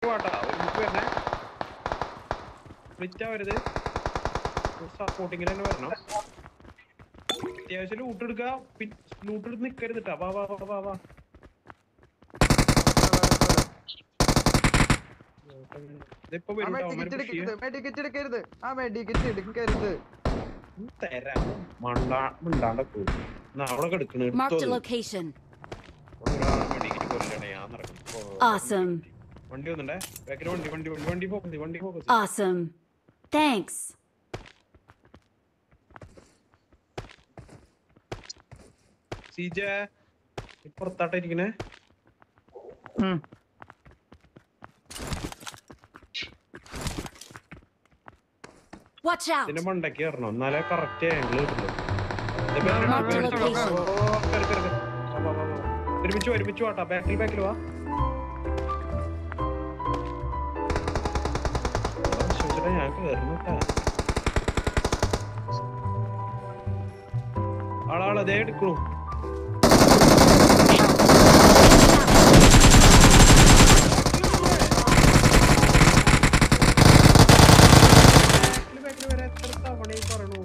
വാട്ടാ ഒരുമിച്ച് വരണേ സ്പ്ലിറ്റ് ആവരുത് സപ്പോർട്ടിങ്ങിൽ തന്നെ വരണം അത്യാവശ്യം ലൂട്ട് എടുക്കുക ലൂട്ട് എടുത്ത് നിക്കരുത് ട്ടാ. വാ വാ വാ വാ വാ ഇതിപ്പോ വരും ട്ടോ. അവന്മാര് push ചെയ്യും. മെഡിക്കറ്റ് എടുക്കരുത് ആ മെഡിക്കറ്റ് എടുക്കരുത് തരാം മണ്ടാ മിണ്ടാണ്ട പോയി എന്നാ അവിടെ കിടക്കണ Marked a location. ഞാൻ നടക്കും ഓ, Awesome. വണ്ടി വന്നിണ്ടേ ബാക്കിൽ വണ്ടി വണ്ടി വണ്ടി വണ്ടി ഫോക്കസ് വണ്ടി ഫോക്കസ് Awesome. Thanks. സീജ പുറത്താട്ടാ ഇരിക്കണേ Watch out. ഇതിന്റെ മണ്ടയ്ക്ക് കയറണം എന്നാലേ കറക്റ്റ് ആംഗിൾ കിട്ടുള്ളൂ ഇത് back ല് Marked a back ല് location. ഓ, കേറ്, കേറ്, കേറ്. വാ, വാ, വാ, വാ. ഒരുമിച്ച് വാ, ഒരുമിച്ച് വാട്ടാ ബാക്കിൽ ബാക്കിൽ വാ ചോദിച്ചിട്ടാ ഞാൻ കേറണട്ടാ ആളാളെ അതേ എടുക്കണു ബാക്കില് ബാക്കില് വരാൻ എത്ര തവണ ഈ പറയണു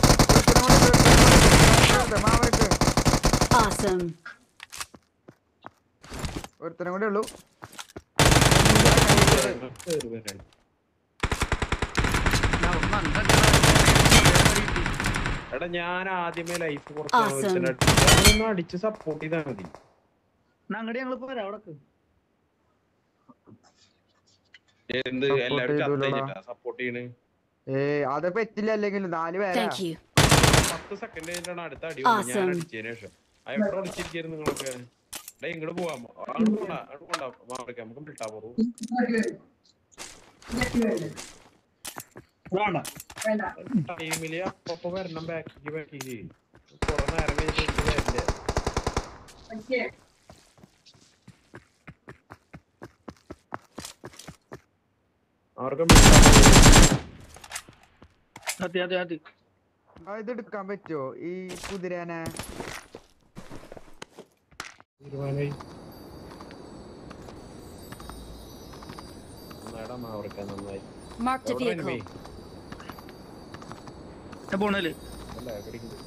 മാമനക്ക് Awesome. ഒരുത്തരം കൂടെ ഉള്ളൂ കേറി വരാൻ എടാ ഞാൻ ആദ്യമേ ലൈഫ് Awesome. കുറച്ച് അടിച്ച് സപ്പോർട്ട് ചെയ്താൽ മതി അങ്ങോട്ട് ഞങ്ങൾ പോരാ അവിടെ എന്ത് Support എല്ലാവരും ചെയ്തൂലടാ. സപ്പോർട്ട് ചെയ്യണ് ഏ അത് പറ്റില്ല അല്ലെങ്കിൽ നാല് പേരാ Thank you. പത്ത് സെക്കൻഡ് കഴിഞ്ഞിട്ടാണ് അടുത്ത അടി വന്നത് ഞാൻ Awesome. അടിച്ചതിന് ശേഷം ആ എവിടെ വിളിച്ചിരിക്കുന്നു നിങ്ങളൊക്കെ ഡേ ഇങ്ങോട്ട് പോവാം അങ്ങോട്ട് പോണ്ട അങ്ങോട്ട് പോണ്ട മാറിക്കാം നമുക്ക് വിട്ടാ പോറു ടൈമില് അപ്പൊ വരണം ബാക്കിക്ക് ബാക്കിക്ക് കൊറേ നേരം കഴിഞ്ഞിട്ട് വരണ്ടേ ആർക്കും അതെ അതെ അതെ ആ, ഇത് എടുക്കാൻ പറ്റുമോ ഈ കുതിരേനെ തീരുമാനമായി നേടാൻ മാവർക്കാൻ നന്നായി Marked a എവിടെ vehicle. enemy? ഞാൻ പോണല്ലേ അല്ല, എവിടേക്ക്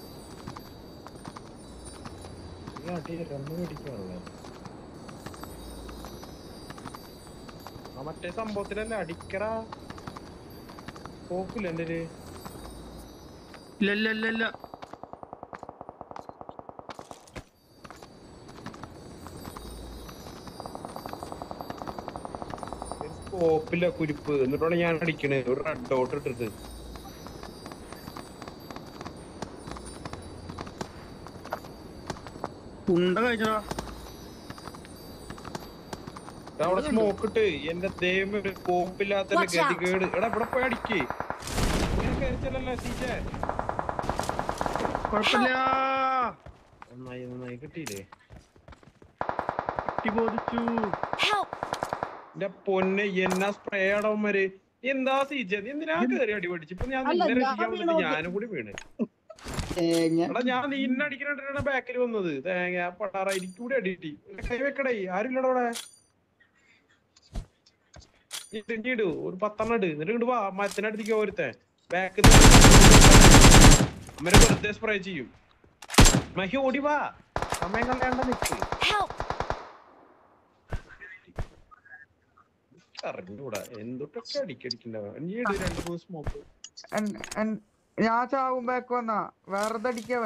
ഈ അടി രണ്ട് മേടിക്കാണല്ലേ ആ മറ്റേ സംഭവത്തിലല്ലേ അടിക്കടാ പോക്കില്ല എന്റെ ഒരു ഇല്ല ഇല്ല ഇല്ല ഇല്ല സ്കോപ്പില്ല കുരിപ്പ് എന്നിട്ടാണ് ഞാൻ അടിക്കണേ ഒരു റെഡ് ഡോട്ട് ഇട്ടിട്ട് ഉണ്ട കഴിച്ചടാ എടാ, അവിടെ സ്മോക്ക് ഇട്ട് എന്റെ ദൈവം ഒരു സ്കോപ്പില്ലാത്ത Watch out. ഗതികേട് എടാ ഇവിടെ പോയി അടിക്കേ ഇങ്ങനെ കയറിച്ചല്ലോ സീറ്റേ കുഴപ്പമില്ല നന്നായി നന്നായി കിട്ടിയില്ലേ കുട്ടി ബോധിച്ചു Help. എന്റെ പൊന്നെ എന്നാ സ്പ്രേ ആടവന്മാര് എന്താ സീജ നീ എന്തിനാ കേറി അടി പഠിച്ചു ഇപ്പൊ ഞാൻ അല്ല, നിന്നെ ഞാൻ രക്ഷിക്കാൻ വന്നിട്ട് വീണോണ്ട്. ഞാനും കൂടി വീണ് എടാ ഞാൻ നീ ഇന്നെ അടിക്കണ ബാക്കിൽ വന്നത് തേങ്ങ പട്ടാറ എനിക്ക് കൂടി അടി കിട്ടി എന്നെ കൈ വെക്കടേ ആരും ഇല്ലടാ അവിടെ ഇടൂ ഒരു പത്തെണ്ണം ഇട് എന്നിട്ട് ഇങ്ങോട്ട് വാ മരത്തിനടുത്തേക്ക് ഒരുത്തൻ ബാക്കിൽ അമ്മനെ വെറുതെ സ്പ്രേ ചെയ്യും മഹി ഓടി വാ സമയം കളയാണ്ട നിക്ക് Help. അറിഞ്ഞൂടാ എന്തൊട്ടൊക്കെ അടിക്കടിക്കണ്ടാവ നീ ഇട് രണ്ട് മൂന്ന് സ്മോക്ക് എൻ- എൻ- ഞാൻ ചാവും ബാക്ക് വന്നാ വെറുതെ അടിക്കാ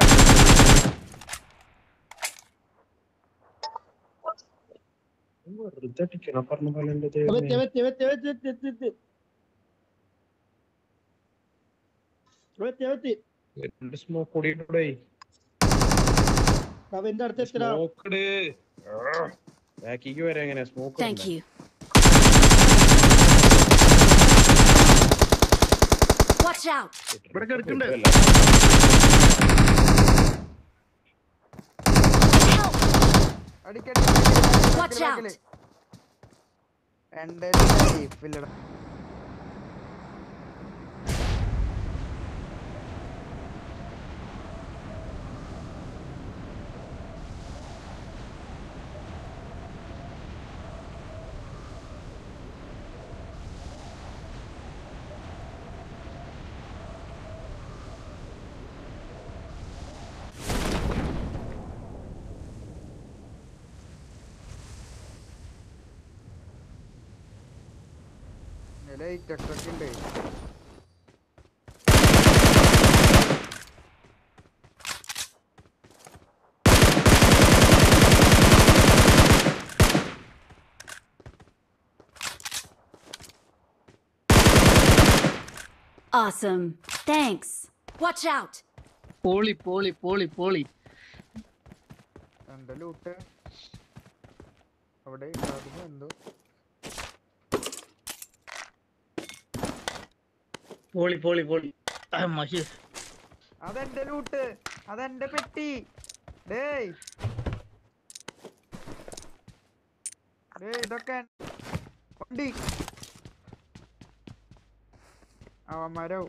വെറുതെ അടിക്കണം പറഞ്ഞ പോലെ എന്റെ വെത്തി ദൈവമേ. വെത്തി വെത്തി വെത്തി വെത്തി വെത്തി വെത്തി വെത്തി വെത്തി രണ്ട് സ്മോക്ക് കൂടി ഇടൂടെ അവന്റെ അടുത്ത് എത്തിടാ സ്മോക്ക് ഇട് ബാക്കിക്ക് വരാം എങ്ങനെ smoke Thank you. Watch out. ഇവിടെ കിടക്കണ്ട്. Help. അടിക്കടി Watch out. എന്റെ ലൈഫില്ലടാ ലൈറ്റ് ഒക്കെ ഉണ്ട് Awesome. Thanks. Watch out. പോളി പോളി പോളി പോളി എന്റെ ലൂട്ട് അവിടെ ഉണ്ടായിരുന്നു എന്തോ പോളി പോളി പോളി ആ, മഷി അതെന്റെ ലൂട്ട് അതെന്റെ പെട്ടി ഡേയ് ഡേയ് ഇതൊക്കെ എൻ- വണ്ടി അവന്മാരോ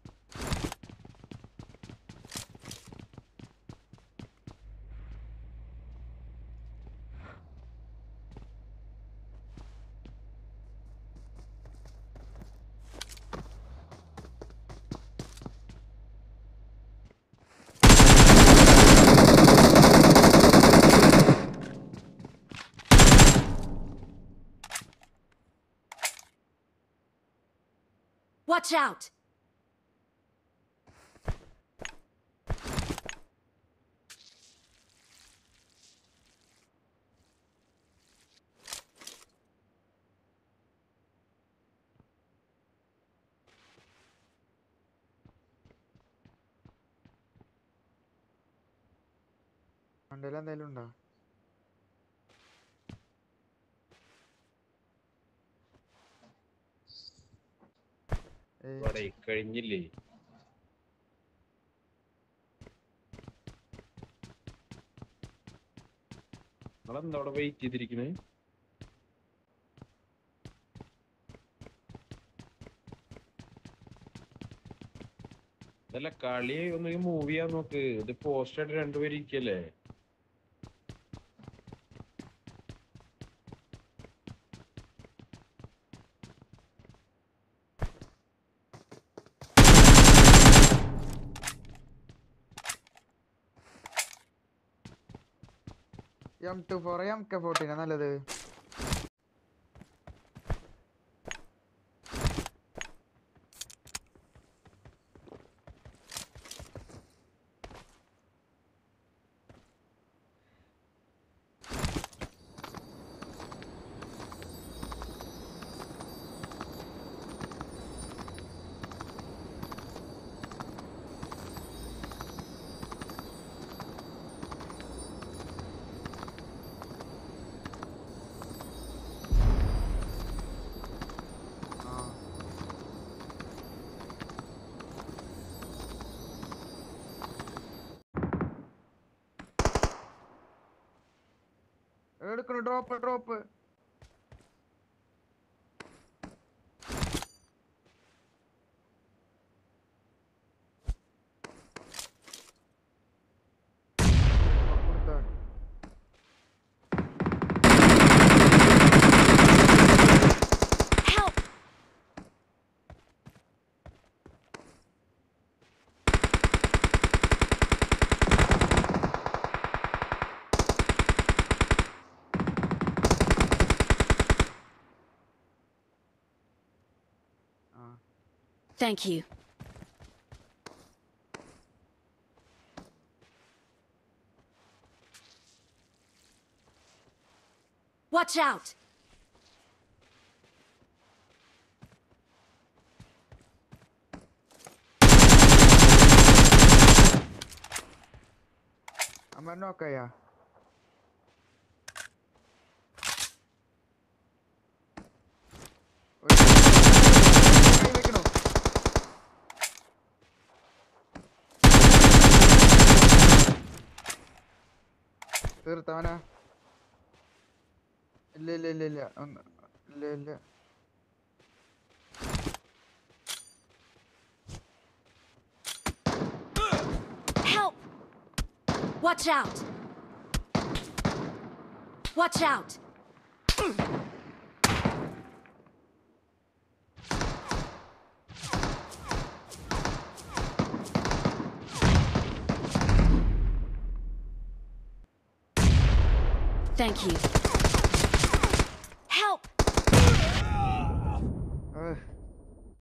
Watch out. വണ്ടിയിൽ എന്തെങ്കിലും ഉണ്ടോ ഏയ് ഇവിടെ കഴിഞ്ഞില്ലേ നിങ്ങളെന്താ അവിടെ വെയിറ്റ് ചെയ്തിരിക്കണേ ഇതല്ല കളി ഒന്നെങ്കിൽ മൂവ് ചെയ്യാൻ നോക്ക് ഇത് പോസ്റ്റ് ആയിട്ട് രണ്ടുപേരും ഇരിക്കല്ലേ M two four M K ഫോർട്ടീനാ നല്ലത് ആ എടുക്കണു ഡ്രോപ്പ് ഡ്രോപ്പ് Help. ആ Thank you. Watch out. അമ്മ നോക്കയ്യാ വെക്കണോ തീർത്തവനാ ഇല്ല ഇല്ല ഇല്ല ഇല്ല ഒന്ന് ഇല്ല ഇല്ല Help. Watch out. Watch out. Thank you.